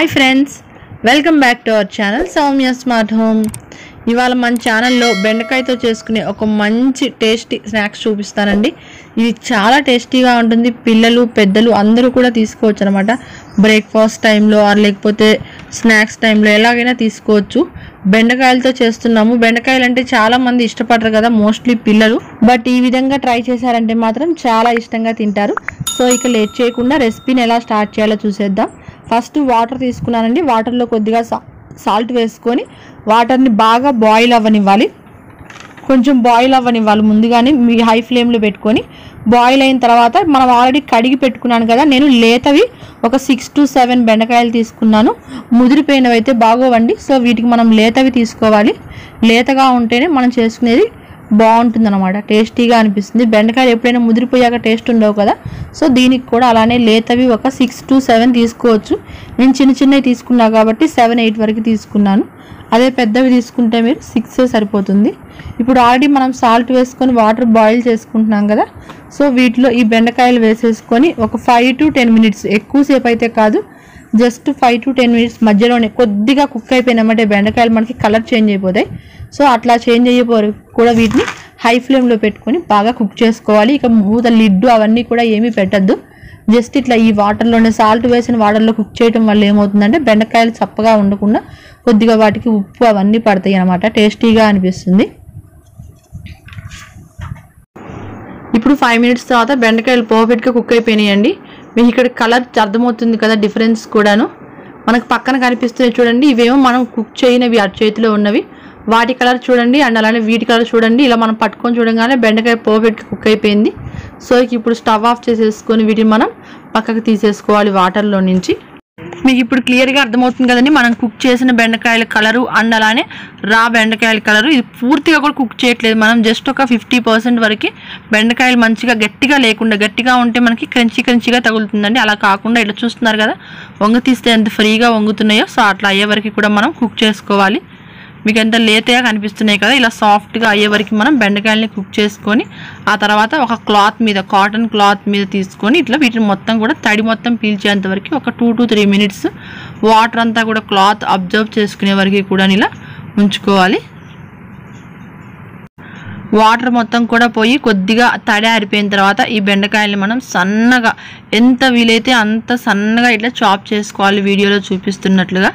hi friends welcome back to our channel Soumya smart home ఇవాళ మన ఛానల్లో బెండకాయతో చేసుకునే ఒక మంచి టేస్టీ స్నాక్స్ చూపిస్తానండి ఇది చాలా టేస్టీగా ఉంటుంది పిల్లలు పెద్దలు అందరూ కూడా తీసుకోవచ్చు అనమాట బ్రేక్ఫాస్ట్ టైంలో ఆర్ లేకపోతే స్నాక్స్ టైంలో ఎలాగైనా తీసుకోవచ్చు బెండకాయలతో చేస్తున్నాము బెండకాయలు అంటే చాలా మంది ఇష్టపడరు కదా మోస్ట్లీ పిల్లలు బట్ ఈ విధంగా ట్రై చేశారంటే మాత్రం చాలా ఇష్టంగా తింటారు సో ఇక లేట్ చేయకుండా రెసిపీని ఎలా స్టార్ట్ చేయాలో చూసేద్దాం ఫస్ట్ వాటర్ తీసుకున్నానండి వాటర్లో కొద్దిగా సా సాల్ట్ వేసుకొని వాటర్ని బాగా బాయిల్ అవ్వనివ్వాలి కొంచెం బాయిల్ అవ్వనివ్వాలి ముందుగానే మీ హై ఫ్లేమ్లో పెట్టుకొని బాయిల్ అయిన తర్వాత మనం ఆల్రెడీ కడిగి పెట్టుకున్నాను కదా నేను లేతవి ఒక సిక్స్ టు సెవెన్ బెండకాయలు తీసుకున్నాను ముదిరిపోయినవి అయితే బాగోవండి సో వీటికి మనం లేతవి తీసుకోవాలి లేతగా ఉంటేనే మనం చేసుకునేది బాగుంటుంది అనమాట టేస్టీగా అనిపిస్తుంది బెండకాయలు ఎప్పుడైనా ముదిరిపోయాక టేస్ట్ ఉండవు కదా సో దీనికి కూడా అలానే లేతవి ఒక సిక్స్ టు సెవెన్ తీసుకోవచ్చు నేను చిన్న చిన్నవి తీసుకున్నా కాబట్టి సెవెన్ ఎయిట్ వరకు తీసుకున్నాను అదే పెద్దవి తీసుకుంటే మీరు సిక్స్ సరిపోతుంది ఇప్పుడు ఆల్రెడీ మనం సాల్ట్ వేసుకొని వాటర్ బాయిల్ చేసుకుంటున్నాం కదా సో వీటిలో ఈ బెండకాయలు వేసేసుకొని ఒక ఫైవ్ టు టెన్ మినిట్స్ ఎక్కువసేపు అయితే కాదు just five to ten minutes మధ్యలోనే కొద్దిగా కుక్ అయిపోయినామంటే బెండకాయలు మనకి కలర్ చేంజ్ అయిపోతాయి సో అట్లా చేంజ్ అయిపోయి కూడా వీటిని హై ఫ్లేమ్లో పెట్టుకొని బాగా కుక్ చేసుకోవాలి ఇక మూత లిడ్డు అవన్నీ కూడా ఏమీ పెట్టద్దు జస్ట్ ఇట్లా ఈ వాటర్లోనే సాల్ట్ వేసిన వాటర్లో కుక్ చేయడం వల్ల ఏమవుతుందంటే బెండకాయలు చప్పగా ఉండకుండా కొద్దిగా వాటికి ఉప్పు అవన్నీ పడతాయి అనమాట టేస్టీగా అనిపిస్తుంది ఇప్పుడు ఫైవ్ మినిట్స్ తర్వాత బెండకాయలు పర్ఫెక్ట్గా కుక్ అయిపోయినాయండి మీకు ఇక్కడ కలర్ అర్థమవుతుంది కదా డిఫరెన్స్ కూడాను మనకు పక్కన కనిపిస్తున్నాయి చూడండి ఇవేమో మనం కుక్ చేయనివి అటు చేతిలో ఉన్నవి వాటి కలర్ చూడండి అండ్ అలానే వీటి కలర్ చూడండి ఇలా మనం పట్టుకొని చూడగానే బెండకాయ పర్ఫెక్ట్గా కుక్ అయిపోయింది సో ఇక ఇప్పుడు స్టవ్ ఆఫ్ చేసేసుకొని వీటిని మనం పక్కకు తీసేసుకోవాలి వాటర్లో నుంచి మీకు ఇప్పుడు క్లియర్గా అర్థమవుతుంది కదండి మనం కుక్ చేసిన బెండకాయల కలరు అండ్ అలానే రా బెండకాయల కలరు ఇది పూర్తిగా కూడా కుక్ చేయట్లేదు మనం జస్ట్ ఒక ఫిఫ్టీ పర్సెంట్ వరకు బెండకాయలు మంచిగా గట్టిగా లేకుండా గట్టిగా ఉంటే మనకి క్రంచి క్రంచిగా తగులుతుందండి అలా కాకుండా ఇట్లా చూస్తున్నారు కదా వంగ తీస్తే ఎంత ఫ్రీగా వంగుతున్నాయో సో అట్లా అయ్యే వరకు కూడా మనం కుక్ చేసుకోవాలి మీకు ఎంత లేతగా కనిపిస్తున్నాయి కదా ఇలా సాఫ్ట్గా అయ్యే వరకు మనం బెండకాయలని కుక్ చేసుకొని ఆ తర్వాత ఒక క్లాత్ మీద కాటన్ క్లాత్ మీద తీసుకొని ఇట్లా వీటిని మొత్తం కూడా తడి మొత్తం పీల్చేంత వరకు ఒక two to three minutes water అంతా కూడా క్లాత్ అబ్జర్వ్ చేసుకునే వరకు కూడా ఇలా ఉంచుకోవాలి వాటర్ మొత్తం కూడా పోయి కొద్దిగా తడి ఆరిపోయిన తర్వాత ఈ బెండకాయల్ని మనం సన్నగా ఎంత వీలైతే అంత సన్నగా ఇట్లా చాప్ చేసుకోవాలి వీడియోలో చూపిస్తున్నట్లుగా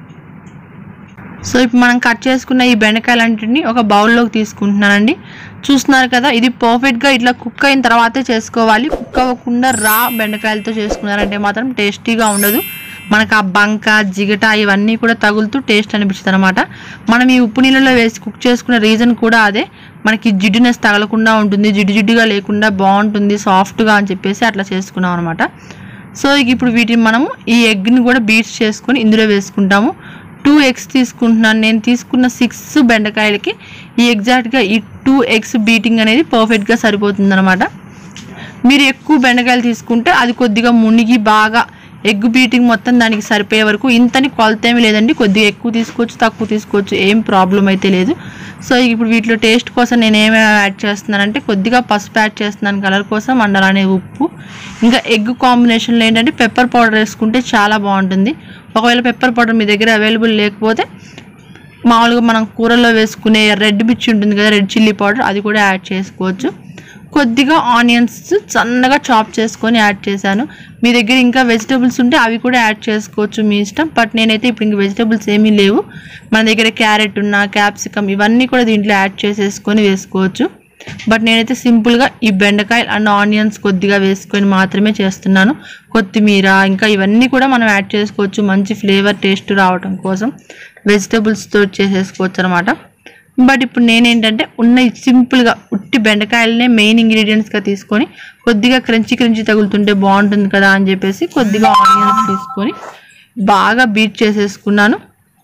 సో ఇప్పుడు మనం కట్ చేసుకున్న ఈ బెండకాయలంటిని ఒక బౌల్లోకి తీసుకుంటున్నానండి చూస్తున్నారు కదా ఇది పర్ఫెక్ట్గా ఇట్లా కుక్ అయిన తర్వాతే చేసుకోవాలి కుక్ అవ్వకుండా రా బెండకాయలతో చేసుకున్నారంటే మాత్రం టేస్టీగా ఉండదు మనకు ఆ బంక జిగట ఇవన్నీ కూడా తగులుతూ టేస్ట్ అనిపిస్తుంది అనమాట మనం ఈ ఉప్పు నీళ్ళలో వేసి కుక్ చేసుకునే రీజన్ కూడా అదే మనకి జిడ్డునెస్ తగలకుండా ఉంటుంది జిడ్డు జిడ్డుగా లేకుండా బాగుంటుంది సాఫ్ట్గా అని చెప్పేసి అట్లా చేసుకున్నాం అనమాట సో ఇక ఇప్పుడు వీటిని మనము ఈ ఎగ్ని కూడా బీట్స్ చేసుకొని ఇందులో వేసుకుంటాము టూ ఎగ్స్ తీసుకుంటున్నాను నేను తీసుకున్న సిక్స్ బెండకాయలకి ఈ ఎగ్జాక్ట్గా ఈ టూ ఎగ్స్ బీటింగ్ అనేది పర్ఫెక్ట్గా సరిపోతుంది అనమాట మీరు ఎక్కువ బెండకాయలు తీసుకుంటే అది కొద్దిగా మునిగి బాగా ఎగ్ బీటింగ్ మొత్తం దానికి సరిపోయే వరకు ఇంతని కొలత ఏమీ లేదండి కొద్దిగా ఎక్కువ తీసుకోవచ్చు తక్కువ తీసుకోవచ్చు ఏం ప్రాబ్లం అయితే లేదు సో ఇప్పుడు వీటిలో టేస్ట్ కోసం నేను ఏమేమి యాడ్ చేస్తున్నానంటే కొద్దిగా పసుపు యాడ్ చేస్తున్నాను కలర్ కోసం అండ్ అలానే ఉప్పు ఇంకా ఎగ్ కాంబినేషన్లో ఏంటంటే పెప్పర్ పౌడర్ వేసుకుంటే చాలా బాగుంటుంది ఒకవేళ పెప్పర్ పౌడర్ మీ దగ్గర అవైలబుల్ లేకపోతే మామూలుగా మనం కూరల్లో వేసుకునే రెడ్ మిర్చి ఉంటుంది కదా రెడ్ చిల్లీ పౌడర్ అది కూడా యాడ్ చేసుకోవచ్చు కొద్దిగా ఆనియన్స్ సన్నగా చాప్ చేసుకొని యాడ్ చేశాను మీ దగ్గర ఇంకా వెజిటబుల్స్ ఉంటే అవి కూడా యాడ్ చేసుకోవచ్చు మీ ఇష్టం బట్ నేనైతే ఇప్పుడు ఇంక వెజిటబుల్స్ ఏమీ లేవు మన దగ్గర క్యారెట్ ఉన్న క్యాప్సికమ్ ఇవన్నీ కూడా దీంట్లో యాడ్ చేసేసుకొని వేసుకోవచ్చు బట్ నేనైతే సింపుల్గా ఈ బెండకాయలు అండ్ ఆనియన్స్ కొద్దిగా వేసుకొని మాత్రమే చేస్తున్నాను కొత్తిమీర ఇంకా ఇవన్నీ కూడా మనం యాడ్ చేసుకోవచ్చు మంచి ఫ్లేవర్ టేస్ట్ రావడం కోసం వెజిటబుల్స్తో చేసేసుకోవచ్చు అనమాట బట్ ఇప్పుడు నేనేంటంటే ఉన్న ఈ సింపుల్గా ఉట్టి బెండకాయలనే మెయిన్ ఇంగ్రీడియంట్స్గా తీసుకొని కొద్దిగా క్రంచి క్రంచి తగులుతుంటే బాగుంటుంది కదా అని చెప్పేసి కొద్దిగా ఆనియన్స్ తీసుకొని బాగా బీట్ చేసేసుకున్నాను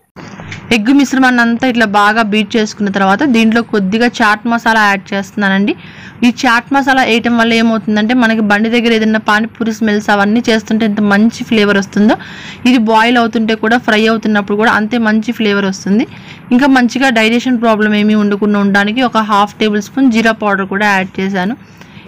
ఎగ్ మిశ్రమాన్ని అంతా ఇట్లా బాగా బీట్ చేసుకున్న తర్వాత దీంట్లో కొద్దిగా చాట్ మసాలా యాడ్ చేస్తున్నానండి ఈ చాట్ మసాలా వేయటం వల్ల ఏమవుతుందంటే మనకి బండి దగ్గర ఏదైనా పానీపూరి స్మెల్స్ అవన్నీ చేస్తుంటే ఎంత మంచి ఫ్లేవర్ వస్తుందో ఇది బాయిల్ అవుతుంటే కూడా ఫ్రై అవుతున్నప్పుడు కూడా అంతే మంచి ఫ్లేవర్ వస్తుంది ఇంకా మంచిగా డైజెషన్ ప్రాబ్లం ఏమీ ఉండకుండా ఉండడానికి ఒక half tablespoon jeera powder కూడా యాడ్ చేశాను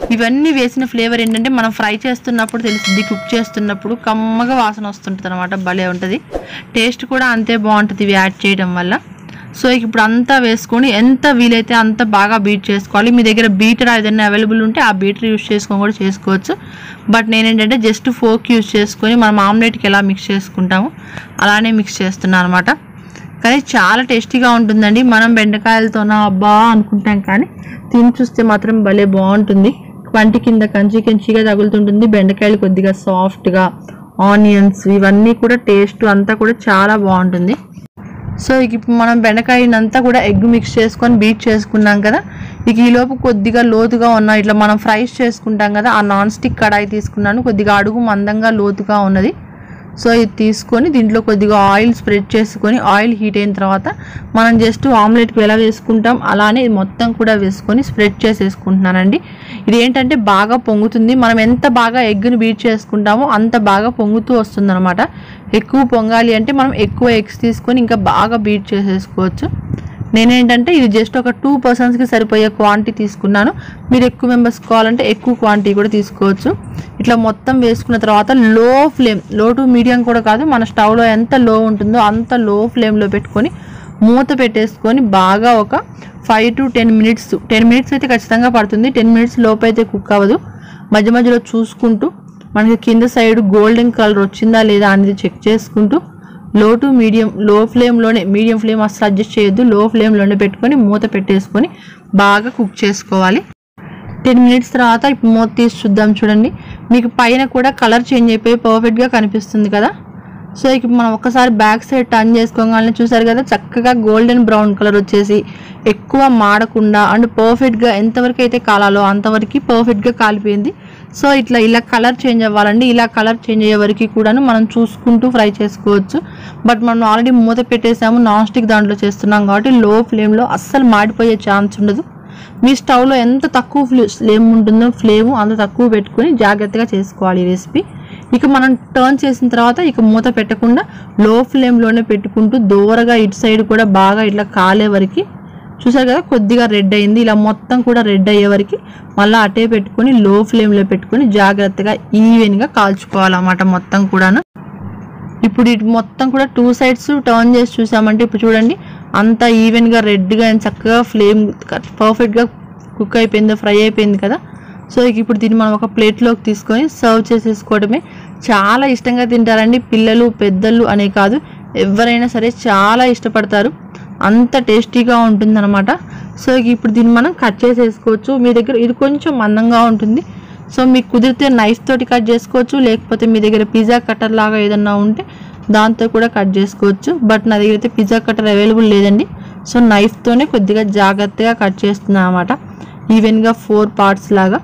ఇవన్నీ వేసిన ఫ్లేవర్ ఏంటంటే మనం ఫ్రై చేస్తున్నప్పుడు తెలుస్తుంది కుక్ చేస్తున్నప్పుడు కమ్మగా వాసన వస్తుంటుంది అనమాట భలే ఉంటుంది టేస్ట్ కూడా అంతే బాగుంటుంది ఇవి యాడ్ చేయడం వల్ల సో ఇప్పుడు అంతా వేసుకొని ఎంత వీలైతే అంత బాగా బీట్ చేసుకోవాలి మీ దగ్గర బీటర్ ఏదైనా అవైలబుల్ ఉంటే ఆ బీటర్ యూస్ చేసుకొని కూడా చేసుకోవచ్చు బట్ నేనేంటంటే జస్ట్ ఫోక్ యూస్ చేసుకొని మనం ఆమ్లెట్కి ఎలా మిక్స్ చేసుకుంటామో అలానే మిక్స్ చేస్తున్నాను అనమాట కానీ చాలా టేస్టీగా ఉంటుందండి మనం బెండకాయలతోనా అబ్బా అనుకుంటాం కానీ తిని చూస్తే మాత్రం భలే బాగుంటుంది పంటి కింద కంచి కంచిగా తగులుతుంటుంది బెండకాయలు కొద్దిగా సాఫ్ట్గా ఆనియన్స్ ఇవన్నీ కూడా టేస్ట్ అంతా కూడా చాలా బాగుంటుంది సో ఇక ఇప్పుడు మనం బెండకాయనంతా కూడా ఎగ్ మిక్స్ చేసుకొని బీట్ చేసుకున్నాం కదా ఇక ఈలోపు కొద్దిగా లోతుగా ఉన్న ఇట్లా మనం ఫ్రైస్ చేసుకుంటాం కదా ఆ నాన్ స్టిక్ కడాయి తీసుకున్నాను కొద్దిగా అడుగు మందంగా లోతుగా ఉన్నది సో ఇది తీసుకొని దీంట్లో కొద్దిగా ఆయిల్ స్ప్రెడ్ చేసుకొని ఆయిల్ హీట్ అయిన తర్వాత మనం జస్ట్ ఆమ్లెట్కి ఎలా వేసుకుంటాం అలానే ఇది మొత్తం కూడా వేసుకొని స్ప్రెడ్ చేసేసుకుంటున్నానండి ఇది ఏంటంటే బాగా పొంగుతుంది మనం ఎంత బాగా ఎగ్ని బీట్ చేసుకుంటామో అంత బాగా పొంగుతూ వస్తుందన్నమాట ఎక్కువ పొంగాలి అంటే మనం ఎక్కువ ఎగ్స్ తీసుకొని ఇంకా బాగా బీట్ చేసేసుకోవచ్చు నేనేంటంటే ఇది జస్ట్ ఒక టూ పర్సన్స్కి సరిపోయే క్వాంటిటీ తీసుకున్నాను మీరు ఎక్కువ మెంబర్స్ కావాలంటే ఎక్కువ క్వాంటిటీ కూడా తీసుకోవచ్చు ఇట్లా మొత్తం వేసుకున్న తర్వాత లో ఫ్లేమ్ లో టు మీడియం కూడా కాదు మన స్టవ్లో ఎంత లో ఉంటుందో అంత లో ఫ్లేమ్లో పెట్టుకొని మూత పెట్టేసుకొని బాగా ఒక five to ten minutes ten minutes అయితే ఖచ్చితంగా పడుతుంది టెన్ మినిట్స్ లోపు అయితే కుక్ అవ్వదు మధ్య మధ్యలో చూసుకుంటూ మనకి కింద సైడ్ గోల్డెన్ కలర్ వచ్చిందా లేదా అనేది చెక్ చేసుకుంటూ లో టు మీడియం లో ఫ్లేమ్లోనే మీడియం ఫ్లేమ్ అసలు అడ్జస్ట్ చేయొద్దు లో ఫ్లేమ్లోనే పెట్టుకొని మూత పెట్టేసుకొని బాగా కుక్ చేసుకోవాలి టెన్ మినిట్స్ తర్వాత ఇప్పుడు మూత తీసి చూద్దాం చూడండి మీకు పైన కూడా కలర్ చేంజ్ అయిపోయి పర్ఫెక్ట్గా కనిపిస్తుంది కదా సో ఇక మనం ఒక్కసారి బ్యాక్ సైడ్ టర్న్ చేసుకోగానే చూసారు కదా చక్కగా గోల్డెన్ బ్రౌన్ కలర్ వచ్చేసి ఎక్కువ మాడకుండా అండ్ పర్ఫెక్ట్గా ఎంతవరకు అయితే కాలాలో అంతవరకు పర్ఫెక్ట్గా కాలిపోయింది సో ఇట్లా ఇలా కలర్ చేంజ్ అవ్వాలండి ఇలా కలర్ చేంజ్ అయ్యే వరకు కూడాను మనం చూసుకుంటూ ఫ్రై చేసుకోవచ్చు బట్ మనం ఆల్రెడీ మూత పెట్టేసాము నాన్ స్టిక్ దాంట్లో చేస్తున్నాం కాబట్టి లో ఫ్లేమ్లో అస్సలు మాడిపోయే ఛాన్స్ ఉండదు మీ స్టవ్లో ఎంత తక్కువ ఫ్లే ఫ్లేమ్ ఉంటుందో ఫ్లేమ్ అంత తక్కువ పెట్టుకొని జాగ్రత్తగా చేసుకోవాలి ఈ రెసిపీ ఇక మనం టర్న్ చేసిన తర్వాత ఇక మూత పెట్టకుండా లో ఫ్లేమ్లోనే పెట్టుకుంటూ దూరగా ఇటు సైడ్ కూడా బాగా ఇట్లా కాలే వరకు చూసారు కదా కొద్దిగా రెడ్ అయింది ఇలా మొత్తం కూడా రెడ్ అయ్యే వరకు మళ్ళీ అటే పెట్టుకొని లో ఫ్లేమ్లో పెట్టుకొని జాగ్రత్తగా ఈవెన్గా కాల్చుకోవాలన్నమాట మొత్తం కూడాను ఇప్పుడు ఇటు మొత్తం కూడా టూ సైడ్స్ టర్న్ చేసి చూసామంటే ఇప్పుడు చూడండి అంత ఈవెన్గా రెడ్గా అండ్ చక్కగా ఫ్లేమ్ పర్ఫెక్ట్గా కుక్ అయిపోయింది ఫ్రై అయిపోయింది కదా సో ఇక ఇప్పుడు దీన్ని మనం ఒక ప్లేట్లోకి తీసుకొని సర్వ్ చేసేసుకోవడమే చాలా ఇష్టంగా తింటారండి పిల్లలు పెద్దలు అనే కాదు ఎవరైనా సరే చాలా ఇష్టపడతారు అంత టేస్టీగా ఉంటుందన్నమాట సో ఇక ఇప్పుడు దీన్ని మనం కట్ చేసేసుకోవచ్చు మీ దగ్గర ఇది కొంచెం మందంగా ఉంటుంది సో మీకు కుదిరితే నైఫ్ తోటి కట్ చేసుకోవచ్చు లేకపోతే మీ దగ్గర పిజ్జా కట్టర్ లాగా ఏదన్నా ఉంటే దాంతో కూడా కట్ చేసుకోవచ్చు బట్ నా దగ్గర అయితే పిజ్జా కట్టర్ అవైలబుల్ లేదండి సో నైఫ్తోనే కొద్దిగా జాగ్రత్తగా కట్ చేస్తున్నాను అనమాట ఈవెన్గా ఫోర్ పార్ట్స్ లాగా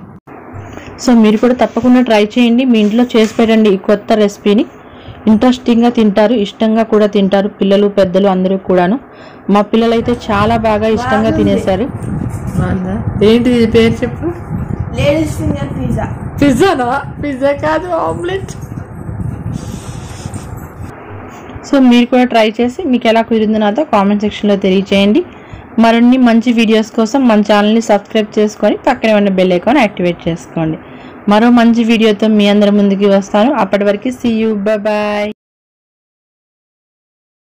సో మీరు కూడా తప్పకుండా ట్రై చేయండి మీ ఇంట్లో చేసి పెట్టండి ఈ కొత్త రెసిపీని ఇంట్రెస్టింగ్గా తింటారు ఇష్టంగా కూడా తింటారు పిల్లలు పెద్దలు అందరూ కూడాను మా పిల్లలైతే చాలా బాగా ఇష్టంగా తినేశారు ఏంటి ఇది పేరు చెప్పు లేడీస్ ఫింగర్ పిజ్జా పిజ్జానా పిజ్జా కాదు ఆమ్లెట్ సో మీరు కూడా ట్రై చేసి మీకు ఎలా కుదిరిందో నాతో కామెంట్ సెక్షన్లో తెలియచేయండి మరిన్ని మంచి వీడియోస్ కోసం మన ఛానల్ని సబ్స్క్రైబ్ చేసుకొని పక్కనే ఉన్న బెల్ ఐకాన్ యాక్టివేట్ చేసుకోండి మరో మంచి వీడియోతో మీ అందరి ముందుకి వస్తాను అప్పటి వరకు సీ యూ బాయ్